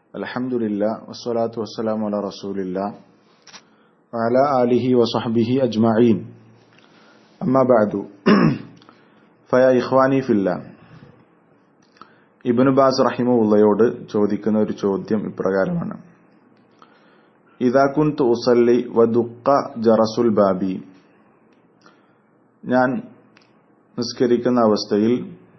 الحمد لله والصلاة والسلام على رسول الله وعلى آله وصحبه أجمعين أما بعد فيا إخواني في الله ഇബിന് bass റഹിമുള്ളയോട് ചോദിക്കുന്ന ഒരു ചോദ്യം ഇപ്രകാരമാണ് ഇതാ കുന്ത് ഉസല്ലി വദുക്ക ജറസുൽ ബാബി ഞാൻ നിസ്കരിക്കുന്ന അവസ്ഥയിൽ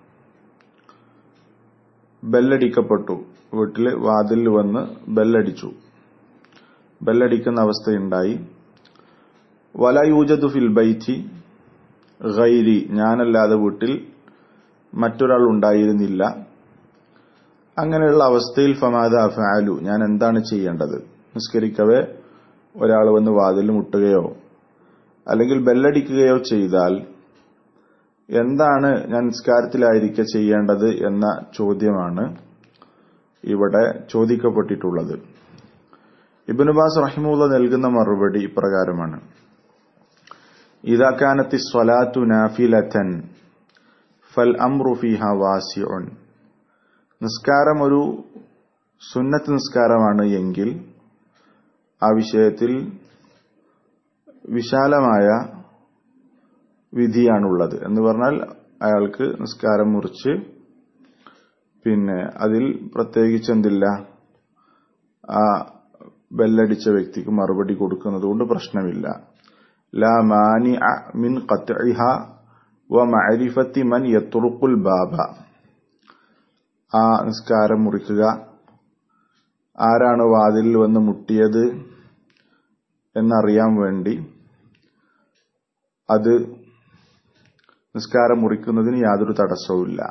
ബെല്ലടിക്കപ്പെട്ടു വീട്ടിൽ വാതിൽ വന്ന് ബെല്ലടിച്ചു ബെല്ലടിക്കുന്ന അവസ്ഥയുണ്ടായി വലയൂജതു ഫിൽ ബൈറ്റി ഗൈരി ഞാനല്ലാതെ വീട്ടിൽ മറ്റൊരാൾ ഉണ്ടായിരുന്നില്ല അങ്ങനെയുള്ള അവസ്ഥയിൽ ഫമാദ ഫാലു ഞാൻ എന്താണ് ചെയ്യേണ്ടത് നിസ്കരിക്കവേ ഒരാൾ വന്ന് വാതിൽ മുട്ടുകയോ അല്ലെങ്കിൽ ബെല്ലടിക്കുകയോ ചെയ്താൽ എന്താണ് ഞാൻ നിസ്കാരത്തിലായിരിക്കെ ചെയ്യേണ്ടത് എന്ന ചോദ്യമാണ് ഇവിടെ ചോദിക്കപ്പെട്ടിട്ടുള്ളത് ഇബിനുബാസ് റഹിമുള്ള നൽകുന്ന മറുപടി ഇപ്രകാരമാണ് ഇതാക്കാനത്തി സ്വലാത്തു നാഫിലത്തൻ ഫൽ അംറു ഫിഹ വാസിഉൻ നിസ്കാരം ഒരു സുന്നത്ത് നിസ്കാരമാണ് എങ്കിൽ ആ വിഷയത്തിൽ വിശാലമായ വിധിയാണുള്ളത് എന്ന് പറഞ്ഞാൽ അയാൾക്ക് നിസ്കാരം മുറിച്ച് പിന്നെ അതിൽ പ്രത്യേകിച്ച് എന്തില്ല ആ ബെല്ലടിച്ച വ്യക്തിക്ക് മറുപടി കൊടുക്കുന്നത് കൊണ്ട് പ്രശ്നമില്ല ലാ മാനി മിൻ ഖത്ഇഹ വ മഅരിഫത്തി മൻ യത്റുഖുൽ ബാബ ആ നിസ്കാരം മുറിക്കുക ആരാണ് വാതിലിൽ വന്ന് മുട്ടിയത് എന്നറിയാൻ വേണ്ടി അത് നിസ്കാരം മുറിക്കുന്നതിന് യാതൊരു തടസ്സവുമില്ല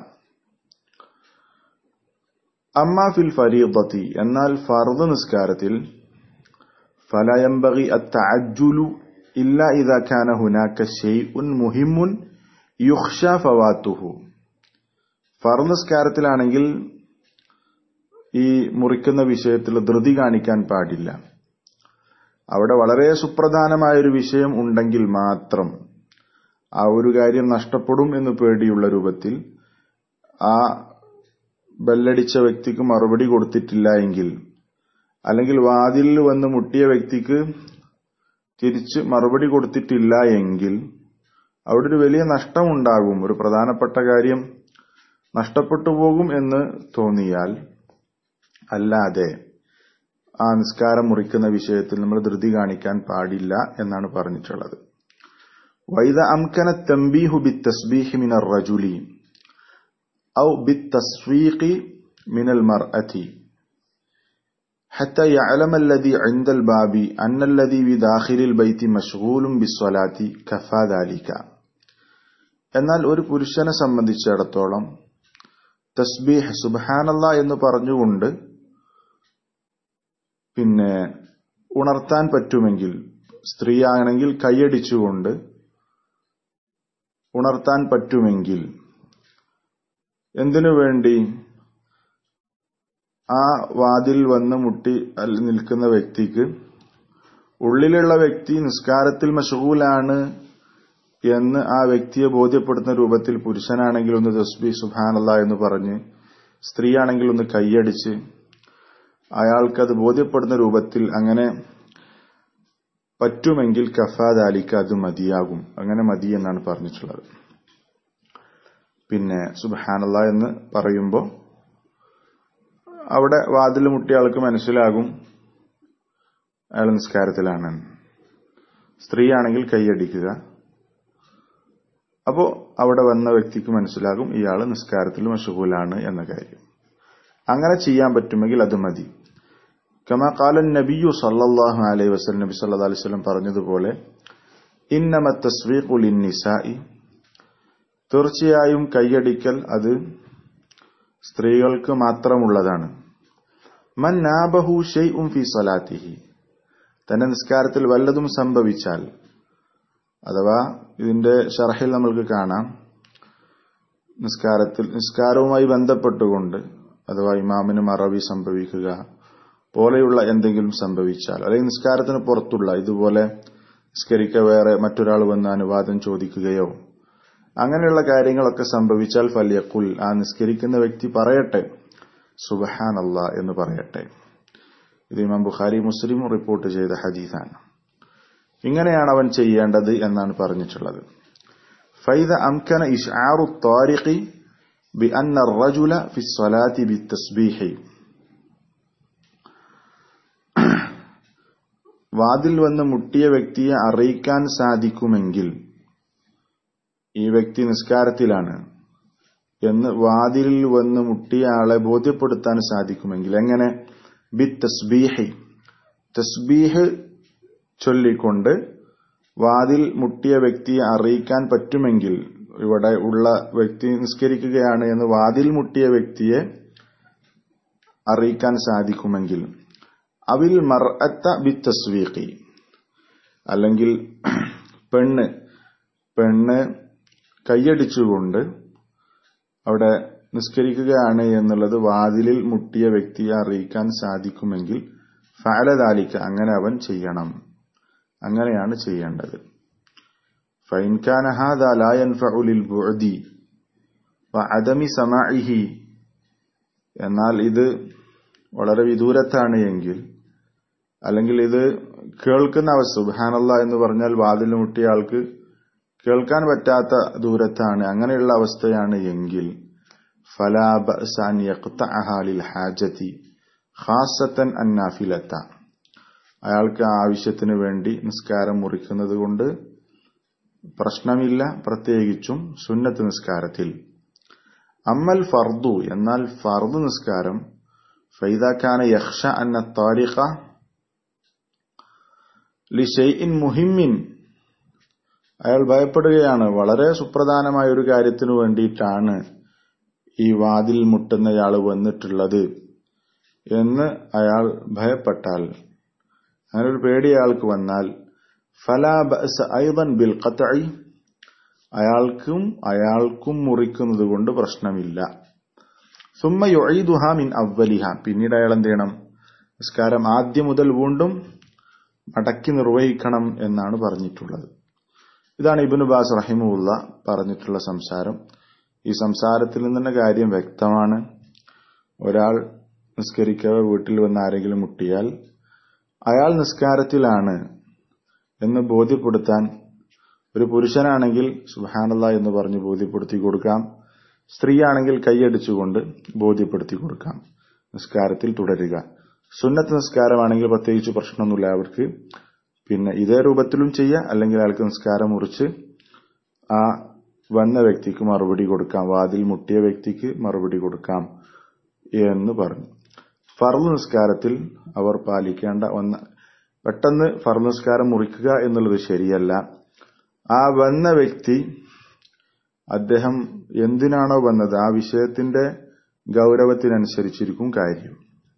അമ്മ ഫിൽ ഫരീദത്തി എന്നാൽ ഫർദ് നിസ്കാരത്തിൽ ഫലയംബഗി അത്തഅജ്ജുലു ഇല്ല ഇദാ കാന ഹുനാക ഷൈഉൻ മുഹിമ്മുൻ യുഖ്ഷ ഫവാത്തുഹു ഫർദ് നിസ്കാരത്തിലാണെങ്കിൽ ഈ മുറിക്കുന്ന വിഷയത്തിൽ ധൃതി കാണിക്കാൻ പാടില്ല അവിടെ വളരെ സുപ്രധാനമായ ഒരു വിഷയം ഉണ്ടെങ്കിൽ മാത്രം ആ ഒരു കാര്യം നഷ്ടപ്പെടും എന്ന് പേടിയുള്ള രൂപത്തിൽ ആ ബെല്ലടിച്ച വ്യക്തിക്ക് മറുപടി കൊടുത്തിട്ടില്ല എങ്കിൽ അല്ലെങ്കിൽ വാതിലിൽ വന്ന് മുട്ടിയ വ്യക്തിക്ക് തിരിച്ച് മറുപടി കൊടുത്തിട്ടില്ല എങ്കിൽ അവിടെ ഒരു വലിയ നഷ്ടമുണ്ടാകും ഒരു പ്രധാനപ്പെട്ട കാര്യം നഷ്ടപ്പെട്ടു പോകും എന്ന് തോന്നിയാൽ അല്ലാതെ ആ നിസ്കാരം മുറിക്കുന്ന വിഷയത്തിൽ നമ്മൾ ധൃതി കാണിക്കാൻ പാടില്ല എന്നാണ് പറഞ്ഞിട്ടുള്ളത് വൈദ അംകന തംബീഹു ബി തസ്ബീഹി മിനർ റജുലി ഔ ബി തസ്വീഖി മിനൽ മർഅതി حتى يعلم الذي عند الباب أن الذي بداخل البيت مشغول بالصلاة كفى ذلك എന്നാൽ ഒരു പുരുഷനെ സംബന്ധിച്ചിടത്തോളം തസ്ബീഹ് സുബാനല്ല എന്ന് പറഞ്ഞുകൊണ്ട് പിന്നെ ഉണർത്താൻ പറ്റുമെങ്കിൽ സ്ത്രീയാണെങ്കിൽ കൈയടിച്ചുകൊണ്ട് ഉണർത്താൻ പറ്റുമെങ്കിൽ എന്തിനു വേണ്ടി ആ വാതിൽ വന്ന് മുട്ടി നിൽക്കുന്ന വ്യക്തിക്ക് ഉള്ളിലുള്ള വ്യക്തി നിസ്കാരത്തിൽ മഷൂലാണ് എന്ന് ആ വ്യക്തിയെ ബോധ്യപ്പെടുത്തുന്ന രൂപത്തിൽ പുരുഷനാണെങ്കിൽ ഒന്ന് തസ്ബി സുഹാനല്ല എന്ന് പറഞ്ഞ് സ്ത്രീയാണെങ്കിൽ ഒന്ന് കൈയടിച്ച് അയാൾക്കത് ബോധ്യപ്പെടുന്ന രൂപത്തിൽ അങ്ങനെ പറ്റുമെങ്കിൽ കഫാദ് അലിക്ക് അത് മതിയാകും അങ്ങനെ മതി എന്നാണ് പറഞ്ഞിട്ടുള്ളത് പിന്നെ സുബാനല്ല എന്ന് പറയുമ്പോൾ അവിടെ വാതിൽ മുട്ടിയ ആൾക്ക് മനസ്സിലാകും അയാൾ നിസ്കാരത്തിലാണ് സ്ത്രീയാണെങ്കിൽ കൈയടിക്കുക അപ്പോ അവിടെ വന്ന വ്യക്തിക്ക് മനസ്സിലാകും ഇയാൾ നിസ്കാരത്തിൽ മഷഹൂലാണ് എന്ന കാര്യം അങ്ങനെ ചെയ്യാൻ പറ്റുമെങ്കിൽ അത് മതി കമാ കാലൻ നബിയു സല്ലല്ലാഹു അലൈഹി വസല്ലം നബി സല്ലല്ലാഹു അലൈഹി വസല്ലം പറഞ്ഞതുപോലെ ഇന്നമ തസ്വീഖു ലിന്നിസായി തീർച്ചയായും കൈയടിക്കൽ അത് സ്ത്രീകൾക്ക് മാത്രമുള്ളതാണ് മൻ നാബഹു ഷൈഉം ഫി സലാത്തിഹി തന്റെ നിസ്കാരത്തിൽ വല്ലതും സംഭവിച്ചാൽ അഥവാ ഇതിന്റെ ഷർഹിൽ നമ്മൾക്ക് കാണാം നിസ്കാരത്തിൽ നിസ്കാരവുമായി ബന്ധപ്പെട്ടുകൊണ്ട് അഥവാ ഇമാമിന് മറവി സംഭവിക്കുക പോലെയുള്ള എന്തെങ്കിലും സംഭവിച്ചാൽ അല്ലെങ്കിൽ നിസ്കാരത്തിന് പുറത്തുള്ള ഇതുപോലെ നിസ്കരിക്ക വേറെ മറ്റൊരാൾ വന്ന് അനുവാദം ചോദിക്കുകയോ അങ്ങനെയുള്ള കാര്യങ്ങളൊക്കെ സംഭവിച്ചാൽ ഫല്യക്കുൽ ആ നിസ്കരിക്കുന്ന വ്യക്തി പറയട്ടെ സുബഹാനല്ല എന്ന് പറയട്ടെ ഇത് ഇമാം ബുഖാരി മുസ്ലിം റിപ്പോർട്ട് ചെയ്ത ഹദീസാണ് ഇങ്ങനെയാണ് അവൻ ചെയ്യേണ്ടത് എന്നാണ് പറഞ്ഞിട്ടുള്ളത് ഫൈദ അംകന ഇഷ്ആറു താരിഖി بأن الرجل في الصلاة بالتسبيح വാതിൽ വന്ന് മുട്ടിയ വ്യക്തിയെ അറിയിക്കാൻ സാധിക്കുമെങ്കിൽ ഈ വ്യക്തി നിസ്കാരത്തിലാണ് എന്ന് വാതിലിൽ വന്ന് മുട്ടിയ ആളെ ബോധ്യപ്പെടുത്താൻ സാധിക്കുമെങ്കിൽ എങ്ങനെ ബി തസ്ബീഹി തസ്ബീഹ് ചൊല്ലിക്കൊണ്ട് വാതിൽ മുട്ടിയ വ്യക്തിയെ അറിയിക്കാൻ പറ്റുമെങ്കിൽ ഇവിടെ ഉള്ള വ്യക്തി നിസ്കരിക്കുകയാണ് എന്ന് വാതിൽ മുട്ടിയ വ്യക്തിയെ അറിയിക്കാൻ സാധിക്കുമെങ്കിൽ അവിൽ മർഅത്ത ബി തസ്വീഖി അല്ലെങ്കിൽ പെണ്ണ് പെണ്ണ് കൈയടിച്ചുകൊണ്ട് അവിടെ നിസ്കരിക്കുകയാണ് എന്നുള്ളത് വാതിലിൽ മുട്ടിയ വ്യക്തിയെ അറിയിക്കാൻ സാധിക്കുമെങ്കിൽ ഫാലതാലിക്ക അങ്ങനെ അവൻ ചെയ്യണം അങ്ങനെയാണ് ചെയ്യേണ്ടത് فإن كان هذا لا ينفع للبعد وعدم سماعه എന്നാൽ ഇത് വളരെ വിദൂരത്താണ് എങ്കിൽ അല്ലെങ്കിൽ ഇത് കേൾക്കുന്ന അവസ്ഥ സുബാനല്ല എന്ന് പറഞ്ഞാൽ വാതിൽ മുട്ടിയ ആൾക്ക് കേൾക്കാൻ പറ്റാത്ത ദൂരത്താണ് അങ്ങനെയുള്ള അവസ്ഥയാണ് എങ്കിൽ ഫലാബിൽ ഹാജത്തി ഖാസത്തൻ അന്നാഫിലത്ത അയാൾക്ക് ആവശ്യത്തിന് വേണ്ടി നിസ്കാരം മുറിക്കുന്നത് കൊണ്ട് പ്രശ്നമില്ല പ്രത്യേകിച്ചും സുന്നത്ത് നിസ്കാരത്തിൽ അമ്മൽ ഫർദു എന്നാൽ ഫർദ് നിസ്കാരം ഫൈദാഖാന യക്ഷ അന്ന താരിഖ ലിഷൈഇൻ മുഹിമ്മിൻ അയാൾ ഭയപ്പെടുകയാണ് വളരെ സുപ്രധാനമായ ഒരു കാര്യത്തിനു വേണ്ടിയിട്ടാണ് ഈ വാതിൽ മുട്ടുന്നയാൾ വന്നിട്ടുള്ളത് എന്ന് അയാൾ ഭയപ്പെട്ടാൽ അങ്ങനെ ഒരു പേടി അയാൾക്ക് വന്നാൽ ഫലാ ബഅസ ഐദൻ ബിൽ ഖത്ഇ അയാൾക്കും അയാൾക്കും മുറിക്കുന്നത് കൊണ്ട് പ്രശ്നമില്ല സുമ്മ യുഈദുഹ മിൻ അവലിഹ പിന്നീട് അയാൾ എന്ത് ചെയ്യണം നിസ്കാരം ആദ്യം മുതൽ വീണ്ടും മടക്കി നിർവഹിക്കണം എന്നാണ് പറഞ്ഞിട്ടുള്ളത് ഇതാണ് ഇബിനു ബാസ് റഹിമുല്ല പറഞ്ഞിട്ടുള്ള സംസാരം ഈ സംസാരത്തിൽ നിന്ന് തന്നെ കാര്യം വ്യക്തമാണ് ഒരാൾ നിസ്കരിക്കവെ വീട്ടിൽ വന്ന് ആരെങ്കിലും മുട്ടിയാൽ അയാൾ നിസ്കാരത്തിലാണ് എന്ന് ബോധ്യപ്പെടുത്താൻ ഒരു പുരുഷനാണെങ്കിൽ സുഹാനല്ല എന്ന് പറഞ്ഞ് ബോധ്യപ്പെടുത്തി കൊടുക്കാം സ്ത്രീയാണെങ്കിൽ കൈയടിച്ചുകൊണ്ട് ബോധ്യപ്പെടുത്തി കൊടുക്കാം നിസ്കാരത്തിൽ തുടരുക സുന്നത്ത് നിസ്കാരമാണെങ്കിൽ പ്രത്യേകിച്ച് പ്രശ്നമൊന്നുമില്ല അവർക്ക് പിന്നെ ഇതേ രൂപത്തിലും ചെയ്യാം അല്ലെങ്കിൽ അയാൾക്ക് നിസ്കാരം മുറിച്ച് ആ വന്ന വ്യക്തിക്ക് മറുപടി കൊടുക്കാം വാതിൽ മുട്ടിയ വ്യക്തിക്ക് മറുപടി കൊടുക്കാം എന്ന് പറഞ്ഞു ഫർദ് നിസ്കാരത്തിൽ അവർ പാലിക്കേണ്ട ഒന്ന് പെട്ടെന്ന് ഫർദ് നിസ്കാരം മുറിക്കുക എന്നുള്ളത് ശരിയല്ല ആ വന്ന വ്യക്തി അദ്ദേഹം എന്തിനാണോ വന്നത് ആ വിഷയത്തിന്റെ ഗൗരവത്തിനനുസരിച്ചിരിക്കും കാര്യം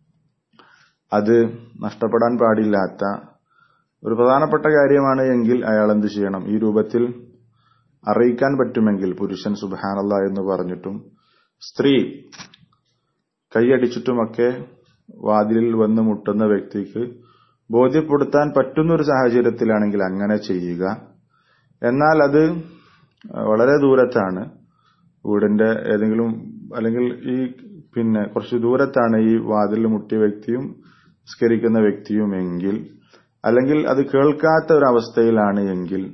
അത് നഷ്ടപ്പെടാൻ പാടില്ലാത്ത ഒരു പ്രധാനപ്പെട്ട കാര്യമാണ് എങ്കിൽ അയാൾ എന്ത് ചെയ്യണം ഈ രൂപത്തിൽ അറിയിക്കാൻ പറ്റുമെങ്കിൽ പുരുഷൻ സുബാനല്ല എന്ന് പറഞ്ഞിട്ടും സ്ത്രീ കൈയടിച്ചിട്ടുമൊക്കെ വാതിലിൽ വന്ന് മുട്ടുന്ന വ്യക്തിക്ക് ബോധ്യപ്പെടുത്താൻ പറ്റുന്ന ഒരു സാഹചര്യത്തിലാണെങ്കിൽ അങ്ങനെ ചെയ്യുക എന്നാൽ അത് വളരെ ദൂരത്താണ് വീടിന്റെ ഏതെങ്കിലും അല്ലെങ്കിൽ ഈ പിന്നെ കുറച്ച് ദൂരത്താണ് ഈ വാതിൽ മുട്ടിയ വ്യക്തിയും സ്കരിക്കുന്ന വ്യക്തിയും എങ്കിൽ അല്ലെങ്കിൽ അത് കേൾക്കാത്ത ഒരു അവസ്ഥയിലാണ് എങ്കിൽ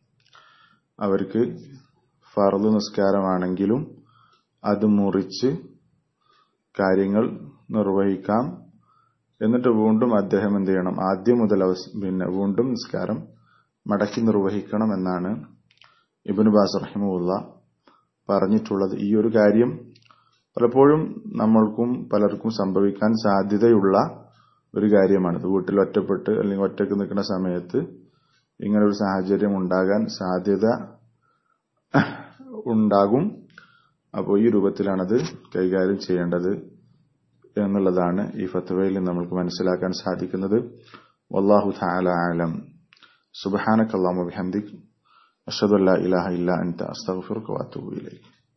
അവർക്ക് ഫർദ് നിസ്കാരമാണെങ്കിലും അത് മുറിച്ച് കാര്യങ്ങൾ നിർവഹിക്കാം എന്നിട്ട് വീണ്ടും അദ്ദേഹം എന്ത് ചെയ്യണം ആദ്യം മുതൽ പിന്നെ വീണ്ടും നിസ്കാരം മടക്കി നിർവഹിക്കണം എന്നാണ് ഇബിന് ബാസ് റഹിമുള്ള പറഞ്ഞിട്ടുള്ളത് ഈ ഒരു കാര്യം പലപ്പോഴും നമ്മൾക്കും പലർക്കും സംഭവിക്കാൻ സാധ്യതയുള്ള ഒരു കാര്യമാണ് വീട്ടിൽ ഒറ്റപ്പെട്ട് അല്ലെങ്കിൽ ഒറ്റക്ക് നിൽക്കുന്ന സമയത്ത് ഇങ്ങനെ ഒരു സാഹചര്യം ഉണ്ടാകാൻ സാധ്യത ഉണ്ടാകും അപ്പോൾ ഈ രൂപത്തിലാണത് കൈകാര്യം ചെയ്യേണ്ടത് എന്നുള്ളതാണ് ഈ ഫത്വയിൽ നമുക്ക് മനസ്സിലാക്കാൻ സാധിക്കുന്നത് വല്ലാഹു തആല ആലം സുബ്ഹാനക അല്ലാഹുമ്മ ബിഹംദിക് അഷ്ഹദു അല്ലാ ഇലാഹ ഇല്ലാ അൻത അസ്തഗ്ഫിറുക വഅതൂബു ഇലൈക്